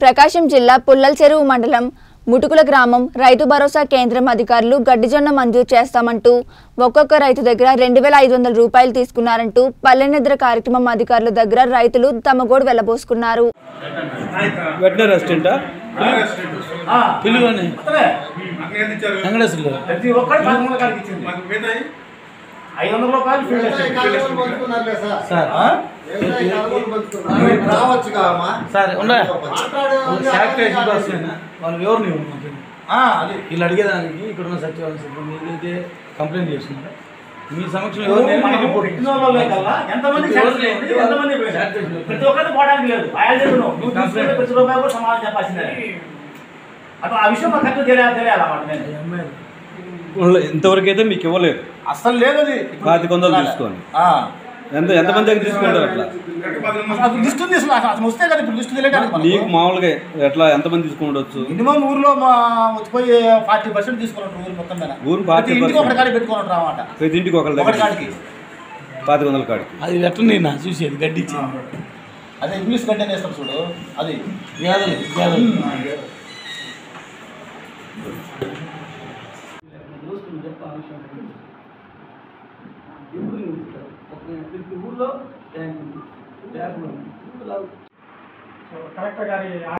ప్రకాశం జిల్లా పుల్లల చెరువు మండలం ముటుకుల గ్రామం రైతు భరోసా కేంద్రం అధికారులు గడ్డిజొన్న మంజూరు చేస్తామంటూ ఒక్కొక్క రైతు దగ్గర రెండు వేల ఐదు వందల రూపాయలు తీసుకున్నారంటూ పల్లెనిద్ర కార్యక్రమం అధికారుల దగ్గర రైతులు తమ గోడు వెళ్లబోసుకున్నారు వెటనరీ అసిస్టెంటా పిలువని వెంకటేశ్వర్లు ప్రతి ఒక్కరు పదమూడు కాడికి ఇచ్చింది ఐదు వందల రూపాయలు ఫీల్డ్ అసిస్టెంట్. సార్ రావచ్చుగా అమ్మా సార్ ఉండే మాట్లాడే శానిటైజర్ వస్తున్నా వాళ్ళు ఎవరిని ఇవ్వరు మాకు. ఆ, అది వీళ్ళు అడిగేదానికి ఇక్కడ ఉన్న సచివాలయం సిబ్బంది ఏదైతే కంప్లైంట్ చేస్తున్నారో మీ సమక్షంలో ఎవరు ఎవరిని మనం రిపోర్ట్ పెట్టిన వాళ్ళే కదా, ఎంతమంది శాంక్షన్ అయింది, ఎంతమంది పోయినారు? ప్రతి ఒక్కరిని పోవడానికి లేదు ఆయన చెప్తున్నావు నువ్వు తీసుకునే ప్రతి రూపాయి కూడా సమాధానం చెప్పాల్సిందే అటు ఆ విషయం మాకు కరెక్ట్ తెలియాలి తెలియాలన్నమాట నేను ఇంతవరకు అయితే మీకు ఇవ్వలేదు అసలు లేదు అది పాతిక వందలు తీసుకోండి ఆ. ఎంత ఎంతమంది దగ్గర తీసుకుంటారు అట్లా అసలు లిస్ట్ ఉంది అసలు అసలు వస్తే కదా ఇప్పుడు లిస్ట్ తెలియడానికి నీకు మామూలుగా ఎట్లా ఎంతమంది తీసుకుండొచ్చు మినిమం ఊర్లో మా వచ్చిపోయి ఫార్టీ పర్సెంట్ తీసుకున్నట్టు ఊరు మొత్తం మీద ఊరు ప్రతి 40% ఇంటికి ఒకటి కాడికి పెట్టుకున్నట్టు అన్నమాట ప్రతి ఇంటికి ఒకళ్ళ ఒకటి దగ్గర కాడికి పాతిక వందల కాడికి అది వెటర్నరీ నా చూసేది గడ్డి అదే ఇంగ్లీష్ కంటెంట్ వేస్తారు చూడు అది గేదెలు గేదెలు కలెక్టర్ గారి